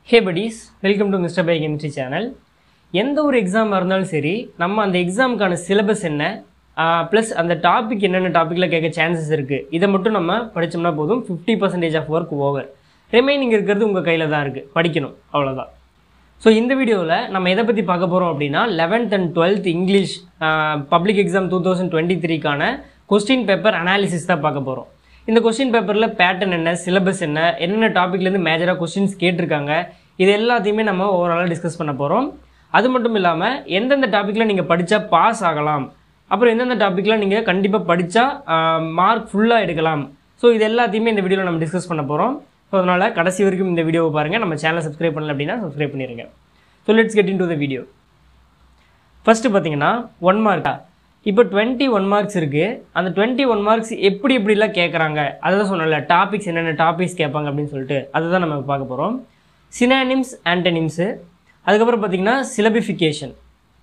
hey buddies welcome to mister pi chemistry channel எந்த ஒரு எக்ஸாமாக இருந்தாலும் சரி நம்ம அந்த எக்ஸாமுக்கான சிலபஸ் என்ன ப்ளஸ் அந்த டாபிக் என்னென்ன டாப்பிக்கில் கேட்க சான்சஸ் இருக்குது இதை மட்டும் நம்ம படித்தோம்னா போதும் fifty percentage of work over remaining இருக்கிறது உங்கள் கையில் தான் இருக்குது படிக்கணும் அவ்வளோதான் ஸோ இந்த வீடியோவில் நம்ம எதை பற்றி பார்க்க போகிறோம் அப்படின்னா eleventh and twelfth English public exam two thousand twenty த்ரீக்கான கொஸ்டின் பேப்பர் அனாலிசிஸ் தான் பார்க்க போகிறோம் இந்த கொஸ்டின் பேப்பரில் பேட்டர்ன் என்ன சிலபஸ் என்ன என்னென்ன டாப்பிக்லேருந்து மேஜராக கொஸ்டின்ஸ் கேட்டிருக்காங்க இது எல்லாத்தையுமே நம்ம ஓவராலாக டிஸ்கஸ் பண்ண போகிறோம் அது மட்டும் இல்லாமல் எந்தெந்த டாப்பிக்கில் நீங்கள் படித்தா பாஸ் ஆகலாம் அப்புறம் எந்தெந்த டாப்பிக்கில் நீங்கள் கண்டிப்பாக படித்தா மார்க் ஃபுல்லாக எடுக்கலாம் ஸோ இது எல்லாத்தையுமே இந்த வீடியோவில் நம்ம டிஸ்கஸ் பண்ண போகிறோம் ஸோ அதனால் கடைசி வரைக்கும் இந்த வீடியோவை பாருங்கள் நம்ம சேனலை சப்ஸ்கிரைப் பண்ணல அப்படின்னா சப்ஸ்கிரைப் பண்ணிடுங்க so let's get into the video first பார்த்தீங்கன்னா ஒன் மார்க்கா இப்போ டுவெண்ட்டி ஒன் மார்க்ஸ் இருக்குது அந்த டுவெண்ட்டி ஒன் மார்க்ஸ் எப்படி எப்படிலாம் கேட்குறாங்க அதை தான் சொன்னல டாபிக்ஸ் என்னென்ன டாபிக்ஸ் கேட்பாங்க அப்படின்னு சொல்லிட்டு அதை தான் நம்ம பார்க்க போகிறோம் சினானிம்ஸ் ஆன்டனிம்ஸு அதுக்கப்புறம் பார்த்தீங்கன்னா syllabification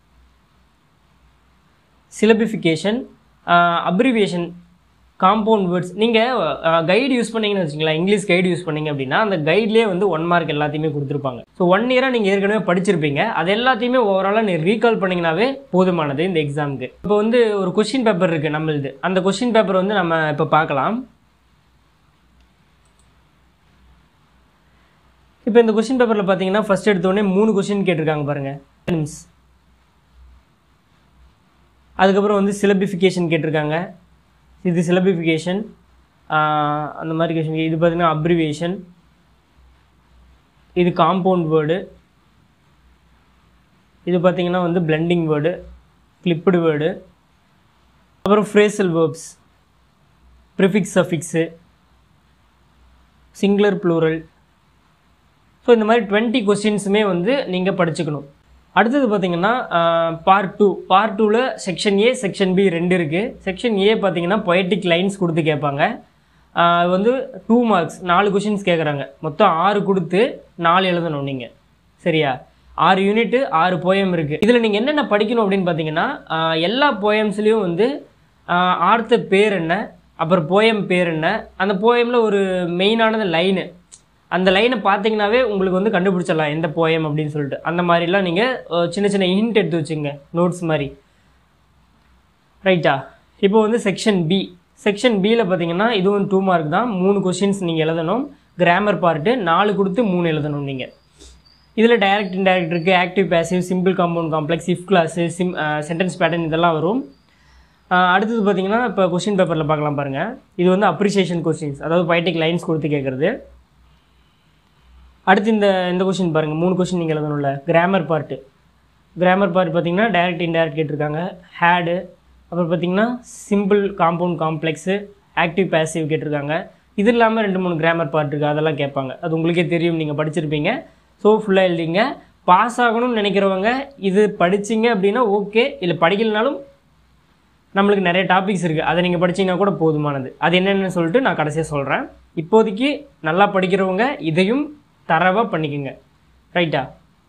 syllabification abbreviation compound words நீங்கள் கைடு யூஸ் பண்ணீங்கன்னு வச்சுங்களேன் இங்கிலீஷ் கைடு யூஸ் பண்ணீங்க அப்படின்னா அந்த கைட்லேயே வந்து ஒன் மார்க் எல்லாத்தையுமே கொடுத்துருப்பாங்க ஸோ ஒன் இயராக நீங்கள் ஏற்கனவே படிச்சிருப்பீங்க அது எல்லாத்தையுமே ஓவராலாக நீங்கள் ரீகால் பண்ணிங்கனாவே போதுமானது இந்த எக்ஸாமுக்கு இப்போ வந்து ஒரு கொஷின் பேப்பர் இருக்குது நம்மளுது அந்த கொஷின் பேப்பர் வந்து நம்ம இப்போ பார்க்கலாம் இப்போ இந்த கொஷின் பேப்பரில் பார்த்தீங்கன்னா ஃபஸ்ட் எடுத்தோடனே மூணு கொஷின் கேட்டிருக்காங்க பாருங்கள் நிம்ஸ் அதுக்கப்புறம் வந்து சிலபிஃபிகேஷன் கேட்டிருக்காங்க இது சிலபிஃபிகேஷன் அந்த மாதிரி கொஷின் இது பார்த்தீங்கன்னா அப்ரிவியேஷன் இது காம்பவுண்ட் வேர்டு இது பார்த்தீங்கன்னா வந்து பிளெண்டிங் வேர்டு கிளிப்டு வேர்டு அப்புறம் phrasal verbs prefix suffix singular plural so இந்த மாதிரி டுவெண்ட்டி கொஸ்டின்ஸுமே வந்து நீங்கள் படிச்சுக்கணும் அடுத்தது பார்த்தீங்கன்னா பார்ட் டூ பார்ட் டூவில் செக்ஷன் ஏ செக்ஷன் பி ரெண்டு இருக்குது செக்ஷன் ஏ பார்த்தீங்கன்னா பொயட்டிக் லைன்ஸ் கொடுத்து கேட்பாங்க அது வந்து டூ மார்க்ஸ் நாலு கொஷின்ஸ் கேட்குறாங்க மொத்தம் ஆறு கொடுத்து நாலு எழுதணும் நீங்கள் சரியா ஆறு யூனிட்டு ஆறு போயம் இருக்குது இதில் நீங்கள் என்னென்ன படிக்கணும் அப்படின்னு பார்த்தீங்கன்னா எல்லா போயம்ஸ்லேயும் வந்து ஆர்த்த பேர் என்ன அப்புறம் போயம் பேர் என்ன அந்த போயமில் ஒரு மெயினானது லைனு அந்த லைனை பார்த்தீங்கன்னாவே உங்களுக்கு வந்து கண்டுபிடிச்சிடலாம் எந்த போயம் அப்படின்னு சொல்லிட்டு அந்த மாதிரிலாம் நீங்கள் சின்ன சின்ன ஹிண்ட் எடுத்து வச்சுங்க நோட்ஸ் மாதிரி ரைட்டா இப்போ வந்து செக்ஷன் பி செக்ஷன் பியில் பார்த்தீங்கன்னா இதுவும் டூ மார்க் தான் மூணு கொஷின்ஸ் நீங்கள் எழுதணும் கிராமர் பார்ட்டு நாலு கொடுத்து மூணு எழுதணும் நீங்கள் இதில் டைரக்ட் இன்டைரக்ட் இருக்குது active passive simple compound complex if clause சிம் சென்டென்ஸ் பேட்டர்ன் இதெல்லாம் வரும் அடுத்தது பார்த்தீங்கன்னா இப்போ கொஷின் பேப்பரில் பார்க்கலாம் பாருங்கள் இது வந்து அப்ரிசியேஷன் கொஸ்டின்ஸ் அதாவது பைட்டிக் லைன்ஸ் கொடுத்து கேட்குறது அடுத்து இந்த இந்த கொஷின் பாருங்கள் மூணு கொஷின் நீங்கள் எழுதணும்ல கிராமர் பார்ட்டு கிராமர் பார்ட் பார்த்தீங்கன்னா டைரக்ட் இன்டைரக்ட் கேட்டிருக்காங்க ஹேடு அப்புறம் பார்த்தீங்கன்னா simple compound complex active passive கேட்டிருக்காங்க இது இல்லாமல் ரெண்டு மூணு கிராமர் பார்ட் இருக்குது அதெல்லாம் கேட்பாங்க அது உங்களுக்கே தெரியும் நீங்கள் படிச்சிருப்பீங்க ஸோ ஃபுல்லாக எழுதிங்க பாஸ் ஆகணும்னு நினைக்கிறவங்க இது படிச்சிங்க அப்படின்னா ஓகே இல்லை படிக்கலனாலும் நம்மளுக்கு நிறைய டாபிக்ஸ் இருக்குது அதை நீங்கள் படிச்சிங்கன்னா கூட போதுமானது அது என்னென்னு சொல்லிட்டு நான் கடைசியாக சொல்கிறேன் இப்போதைக்கு நல்லா படிக்கிறவங்க இதையும் தரவாக பண்ணிக்கோங்க ரைட்டா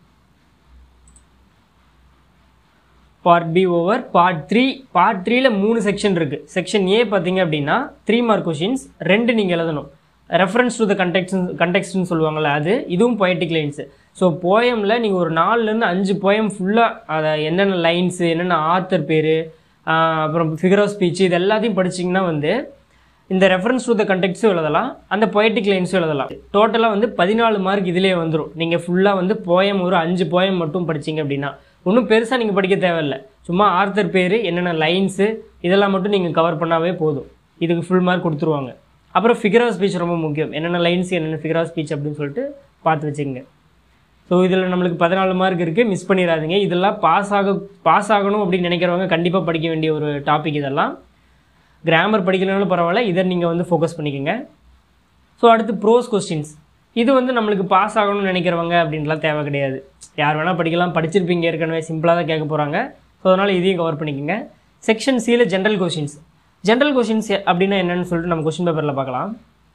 part B over part three part த்ரீல மூணு செக்ஷன் இருக்குது செக்ஷன் ஏ பார்த்தீங்க அப்படின்னா த்ரீ மார்க் கொஷின்ஸ் ரெண்டு நீங்கள் எழுதணும் ரெஃபரன்ஸ் டு த கண்டெக்ட் கண்டெக்ட்னு சொல்லுவாங்கள்ல அது இதுவும் பொயட்டிக் லைன்ஸு ஸோ போயமில் நீங்கள் ஒரு நாலுலேருந்து அஞ்சு போயம் ஃபுல்லாக அதை என்னென்ன லைன்ஸு என்னென்ன ஆத்தர் பேர் அப்புறம் ஃபிகர் ஆஃப் ஸ்பீச் இது எல்லாத்தையும் படிச்சிங்கன்னா வந்து இந்த ரெஃபரன்ஸ் டு த கண்டெக்ட்ஸும் எழுதலாம் அந்த பொயட்டிக் லைன்ஸும் எழுதலாம் டோட்டலாக வந்து பதினாலு மார்க் இதிலே வந்துடும் நீங்கள் ஃபுல்லாக வந்து போயம் ஒரு அஞ்சு போயம் மட்டும் படிச்சிங்க அப்படின்னா ஒன்றும் பெருசாக நீங்கள் படிக்க தேவையில்லை சும்மா ஆர்த்தர் பேர் என்னென்ன லைன்ஸு இதெல்லாம் மட்டும் நீங்கள் கவர் பண்ணாவே போதும் இதுக்கு ஃபுல் மார்க் கொடுத்துருவாங்க அப்புறம் ஃபிகர் ஆஃப் ஸ்பீச் ரொம்ப முக்கியம் என்னென்ன லைன்ஸ் என்னென்ன ஃபிகர் ஆஃப் ஸ்பீச் அப்படின்னு சொல்லிட்டு பார்த்து வச்சுங்க ஸோ இதில் நம்மளுக்கு பதினாலு மார்க் இருக்குது மிஸ் பண்ணிடாதீங்க இதெல்லாம் பாஸ் ஆக பாஸ் ஆகணும் அப்படின்னு நினைக்கிறவங்க கண்டிப்பாக படிக்க வேண்டிய ஒரு டாபிக் இதெல்லாம் கிராமர் படிக்கலனாலும் பரவாயில்ல இதை நீங்கள் வந்து ஃபோக்கஸ் பண்ணிக்கோங்க ஸோ அடுத்து ப்ரோஸ் கொஸ்டின்ஸ் இது வந்து நம்மளுக்கு பாஸ் ஆகணும்னு நினைக்கிறவங்க அப்படின்லாம் தேவை கிடையாது யார் வேணால் படிக்கலாம் படிச்சிருப்பீங்க ஏற்கனவே சிம்பிளாக தான் கேட்க போகிறாங்க ஸோ அதனால் இதையும் கவர் பண்ணிக்கோங்க செக்ஷன் சியில் ஜென்ரல் கொஷின்ஸ் ஜென்ரல் கொஷின்ஸ் அப்படின்னா என்னென்னு சொல்லிட்டு நம்ம கொஷின் பேப்பரில் பார்க்கலாம்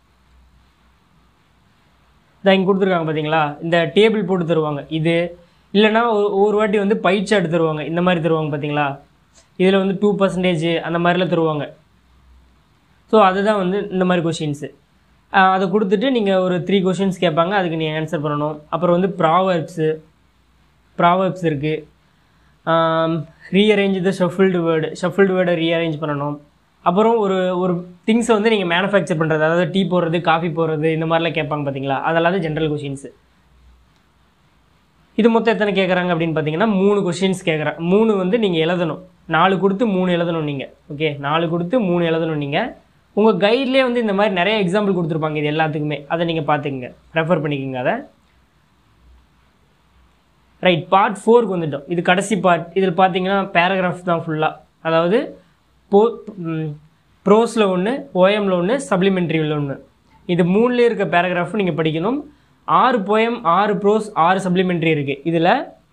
இதை இங்கே கொடுத்துருக்காங்க பார்த்தீங்களா இந்த டேபிள் போட்டு தருவாங்க இது இல்லைனா ஒவ்வொரு வாட்டி வந்து பயிற்சாட்டு தருவாங்க இந்த மாதிரி தருவாங்க பார்த்தீங்களா இதில் வந்து டூ பர்சன்டேஜ் அந்த மாதிரிலாம் தருவாங்க ஸோ அதுதான் வந்து இந்த மாதிரி கொஷின்ஸு அதை கொடுத்துட்டு நீங்கள் ஒரு த்ரீ கொஷின்ஸ் கேட்பாங்க அதுக்கு நீங்கள் ஆன்சர் பண்ணணும் அப்புறம் வந்து ப்ராவர்ப்ஸு ப்ராவர்ப்ஸ் இருக்குது rearrange the shuffled word shuffled வேர்டை ரீஅரேஞ்ச் பண்ணணும் அப்புறம் ஒரு ஒரு திங்ஸை வந்து நீங்கள் மேனுஃபேக்சர் பண்ணுறது அதாவது டீ போடுறது காஃபி போடுறது இந்த மாதிரிலாம் கேட்பாங்க பார்த்தீங்களா அதெல்லாம் ஜென்ரல் கொஷின்ஸு இது மொத்தம் எத்தனை கேட்குறாங்க அப்படின்னு பார்த்தீங்கன்னா மூணு கொஷின்ஸ் கேட்குறேன் மூணு வந்து நீங்கள் எழுதணும் நாலு கொடுத்து மூணு எழுதணும் நீங்கள் ஓகே நாலு கொடுத்து மூணு எழுதணும் நீங்கள் உங்கள் கைட்லேயே வந்து இந்த மாதிரி நிறைய எக்ஸாம்பிள் கொடுத்துருப்பாங்க இது எல்லாத்துக்குமே அதை நீங்கள் பார்த்துக்குங்க ரெஃபர் பண்ணிக்கோங்க அதை ரைட் பார்ட் ஃபோருக்கு வந்துட்டோம் இது கடைசி பார்ட் இதில் பார்த்தீங்கன்னா பேராகிராஃப் தான் ஃபுல்லாக அதாவது போ ப்ரோஸில் ஒன்று போயமில் ஒன்று சப்ளிமெண்ட்ரியில் ஒன்று இது மூணுலேயே இருக்க பேராகிராஃபும் நீங்கள் படிக்கணும் ஆறு போயம் ஆறு ப்ரோஸ் ஆறு சப்ளிமெண்ட்ரி இருக்குது இதில்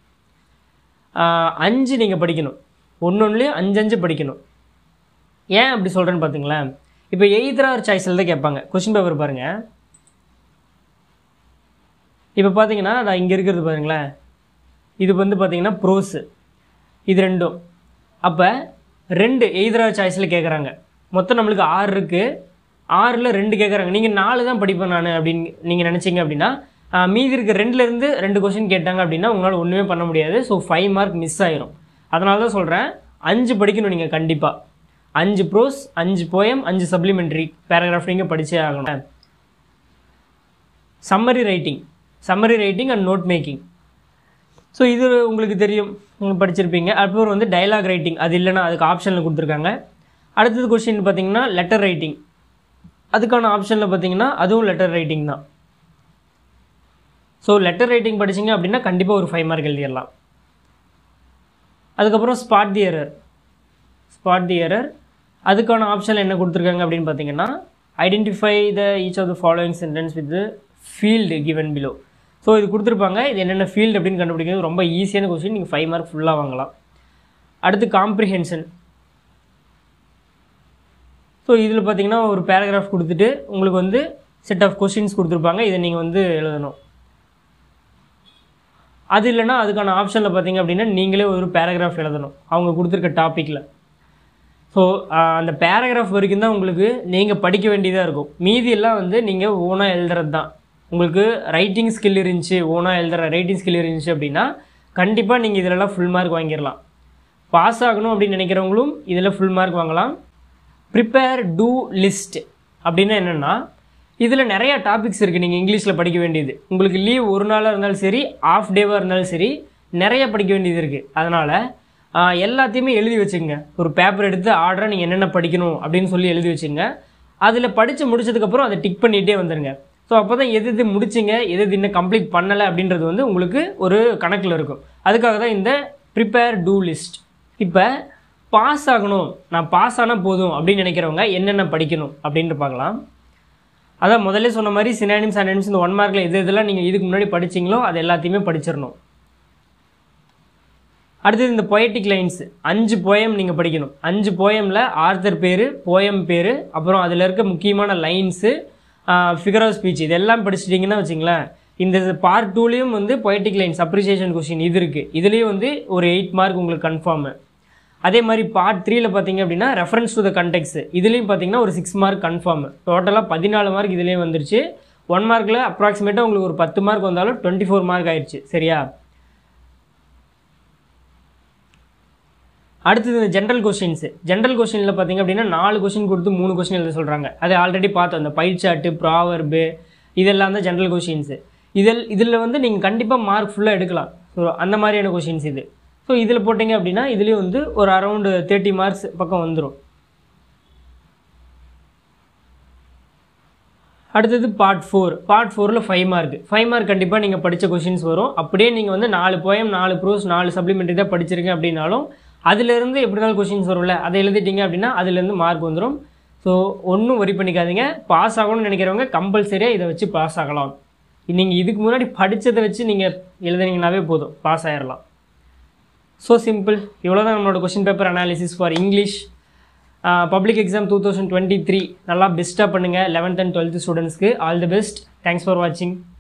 அஞ்சு நீங்கள் படிக்கணும் ஒன்று ஒன்றுலேயும் அஞ்சு அஞ்சு படிக்கணும் ஏன் அப்படி சொல்கிறேன்னு பார்த்துங்களேன் இப்போ எய்தரா ஒரு சாய்ஸில் தான் கேட்பாங்க கொஷின் பேப்பர் பாருங்கள் இப்போ பார்த்தீங்கன்னா நான் இங்கே இருக்கிறது பாருங்களேன் இது வந்து பார்த்தீங்கன்னா ப்ரோஸு இது ரெண்டும் அப்போ ரெண்டு எய்தரா சாய்ஸில் கேட்குறாங்க மொத்தம் நம்மளுக்கு ஆறு இருக்குது ஆறில் ரெண்டு கேட்குறாங்க நீங்கள் நாலு தான் படிப்பேன் நான் அப்படின்னு நீங்கள் நினச்சிங்க அப்படின்னா ஆஹ், மீதி இருக்க ரெண்டுலேருந்து ரெண்டு கொஷின் கேட்டாங்க அப்படின்னா உங்களால் ஒன்றுமே பண்ண முடியாது ஸோ ஃபைவ் மார்க் மிஸ் ஆயிரும் அதனால தான் சொல்கிறேன் அஞ்சு படிக்கணும் நீங்கள் கண்டிப்பாக அஞ்சு ப்ரோஸ் அஞ்சு போயம் அஞ்சு சப்ளிமெண்ட்ரி பேராகிராஃப் நீங்கள் படிச்சே ஆகணும் summary writing summary writing and note making so இது உங்களுக்கு தெரியும் நீங்க படிச்சிருப்பீங்க அப்புறம் வந்து டயலாக் ரைட்டிங் அது இல்லைன்னா அதுக்கு ஆப்ஷனில் கொடுத்துருக்காங்க அடுத்தது கொஸ்டின் பார்த்தீங்கன்னா லெட்டர் ரைட்டிங் அதுக்கான ஆப்ஷனில் பார்த்தீங்கன்னா அதுவும் லெட்டர் ரைட்டிங் தான் ஸோ லெட்டர் ரைட்டிங் படிச்சீங்க அப்படின்னா கண்டிப்பாக ஒரு ஃபைவ் மார்க் எழுதிடலாம் அதுக்கப்புறம் spot the error spot the error அதுக்கான ஆப்ஷன் என்ன கொடுத்துருக்காங்க அப்படின்னு பார்த்தீங்கன்னா identify the each of the following sentence with field given below so இது கொடுத்துருப்பாங்க இது என்னென்ன ஃபீல்டு அப்படின்னு கண்டுபிடிக்கிறது ரொம்ப ஈஸியான கொஸ்டின் நீங்கள் ஃபைவ் மார்க் ஃபுல்லாக வாங்கலாம் அடுத்து காம்ப்ரிஹென்ஷன் ஸோ இதில் பார்த்தீங்கன்னா ஒரு பேராகிராஃப் கொடுத்துட்டு உங்களுக்கு வந்து செட் ஆஃப் கொஷின்ஸ் கொடுத்துருப்பாங்க இதை நீங்கள் வந்து எழுதணும் அது இல்லைன்னா அதுக்கான ஆப்ஷனில் பார்த்தீங்க அப்படின்னா நீங்களே ஒரு பேராகிராஃப் எழுதணும் அவங்க கொடுத்துருக்க டாப்பிக்கில் ஸோ அந்த பேராகிராஃப் வரைக்கும் தான் உங்களுக்கு நீங்கள் படிக்க வேண்டியதாக இருக்கும் மீதி எல்லாம் வந்து நீங்கள் ஓனாக எழுதுறது தான் உங்களுக்கு ரைட்டிங் ஸ்கில் இருந்துச்சு ஓனாக எழுதுற ரைட்டிங் ஸ்கில் இருந்துச்சு அப்படின்னா கண்டிப்பாக நீங்கள் இதிலலாம் ஃபுல் மார்க் வாங்கிடலாம் பாஸ் ஆகணும் அப்படின்னு நினைக்கிறவங்களும் இதில் ஃபுல் மார்க் வாங்கலாம் ப்ரிப்பேர் டூ லிஸ்ட் அப்படின்னா என்னென்னா இதில் நிறையா டாபிக்ஸ் இருக்குது நீங்கள் இங்கிலீஷில் படிக்க வேண்டியது உங்களுக்கு லீவ் ஒரு நாளாக இருந்தாலும் சரி ஆஃப் டேவாக இருந்தாலும் சரி நிறைய படிக்க வேண்டியது இருக்குது அதனால் எல்லாத்தையுமே எழுதி வச்சுங்க ஒரு பேப்பர் எடுத்து ஆர்டராக நீங்கள் என்னென்ன படிக்கணும் அப்படின்னு சொல்லி எழுதி வச்சுங்க அதில் படித்து முடிச்சதுக்கப்புறம் அதை டிக் பண்ணிகிட்டே வந்துடுங்க ஸோ அப்போ தான் எது எது முடிச்சிங்க எது எது இன்னும் கம்ப்ளீட் பண்ணலை அப்படின்றது வந்து உங்களுக்கு ஒரு கணக்கில் இருக்கும் அதுக்காக தான் இந்த ப்ரிப்பேர் டூ லிஸ்ட் இப்போ பாஸ் ஆகணும் நான் பாஸ் ஆனால் போதும் அப்படின்னு நினைக்கிறவங்க என்னென்ன படிக்கணும் அப்படின்ட்டு பார்க்கலாம் அதான் முதல்ல சொன்ன மாதிரி சினானிம்ஸ் அனானிம்ஸ் இந்த ஒன் மார்க்கில் எது எதெல்லாம் நீங்கள் இதுக்கு முன்னாடி படிச்சீங்களோ அது எல்லாத்தையுமே படிச்சிடணும் அடுத்தது இந்த பொயட்டிக் லைன்ஸ் அஞ்சு போயம் நீங்கள் படிக்கணும் அஞ்சு போயமில் ஆர்த்தர் பேர் போயம் பேர் அப்புறம் அதில் இருக்க முக்கியமான லைன்ஸு ஃபிகர் ஆஃப் ஸ்பீச் இதெல்லாம் படிச்சிட்டிங்கன்னா வச்சுங்களேன் இந்த பார்ட் டூலேயும் வந்து பொயட்டிக் லைன்ஸ் அப்ரிசியேஷன் கொஷின் இது இருக்குது இதுலேயும் வந்து ஒரு எயிட் மார்க் உங்களுக்கு கன்ஃபார்மு அதே மாதிரி பார்ட் த்ரீல பார்த்தீங்க அப்படின்னா ரெஃபரன்ஸ் டு த கண்டெக்ஸ் இதுலேயும் பார்த்தீங்கன்னா ஒரு சிக்ஸ் மார்க் கன்ஃபார்ம் டோட்டலாக பதினாலு மார்க் இதுலேயும் வந்துருச்சு ஒன் மார்க்கில் அப்ராக்சிமேட்டாக உங்களுக்கு ஒரு பத்து மார்க் வந்தாலும் டுவெண்ட்டி ஃபோர் மார்க் ஆயிடுச்சு சரியா அடுத்தது இந்த ஜென்ரல் கொஷின்ஸ் ஜென்ரல் கொஷினில் பார்த்தீங்க அப்படின்னா நாலு கொஷின் கொடுத்து மூணு கொஷின் எழுத சொல்கிறாங்க அது ஆல்ரெடி பார்த்தோம் அந்த பைச்சாட்டு ப்ராவர்பு இதெல்லாம் தான் ஜென்ரல் கொஷின்ஸு இதில் இதில் வந்து நீங்கள் கண்டிப்பாக மார்க் ஃபுல்லாக எடுக்கலாம் ஸோ அந்த மாதிரியான கொஷின்ஸ் இது ஸோ இதில் போட்டிங்க அப்படின்னா இதுலேயும் வந்து ஒரு அரௌண்டு தேர்ட்டி மார்க்ஸ் பக்கம் வந்துடும் அடுத்தது பார்ட் ஃபோர் பார்ட் ஃபோரில் ஃபைவ் மார்க் ஃபைவ் மார்க் கண்டிப்பாக நீங்கள் படித்த கொஷின்ஸ் வரும் அப்படியே நீங்கள் வந்து நாலு போயம் நாலு ப்ரோஸ் நாலு சப்ளிமெண்ட்ரி தான் படிச்சிருக்கீங்க அப்படின்னாலும் அதுலேருந்து எப்படினாலும் கொஷின்ஸ் வரும்ல அதை எழுதிட்டீங்க அப்படின்னா அதுலேருந்து மார்க் வந்துடும் ஸோ ஒன்றும் வரி பண்ணிக்காதீங்க பாஸ் ஆகணும்னு நினைக்கிறவங்க கம்பல்சரியாக இதை வச்சு பாஸ் ஆகலாம் நீங்கள் இதுக்கு முன்னாடி படித்ததை வச்சு நீங்கள் எழுதுனீங்கனாவே போதும் பாஸ் ஆயிடலாம் ஸோ சிம்பிள் இவ்வளோ தான் நம்மளோட question paper analysis for English public exam two thousand twenty three நல்லா பெஸ்ட்டாக பண்ணுங்கள் லெவன்த் அண்ட் டுவெல்த் ஸ்டூடெண்ட்ஸ்க்கு all the best thanks for வாட்சிங்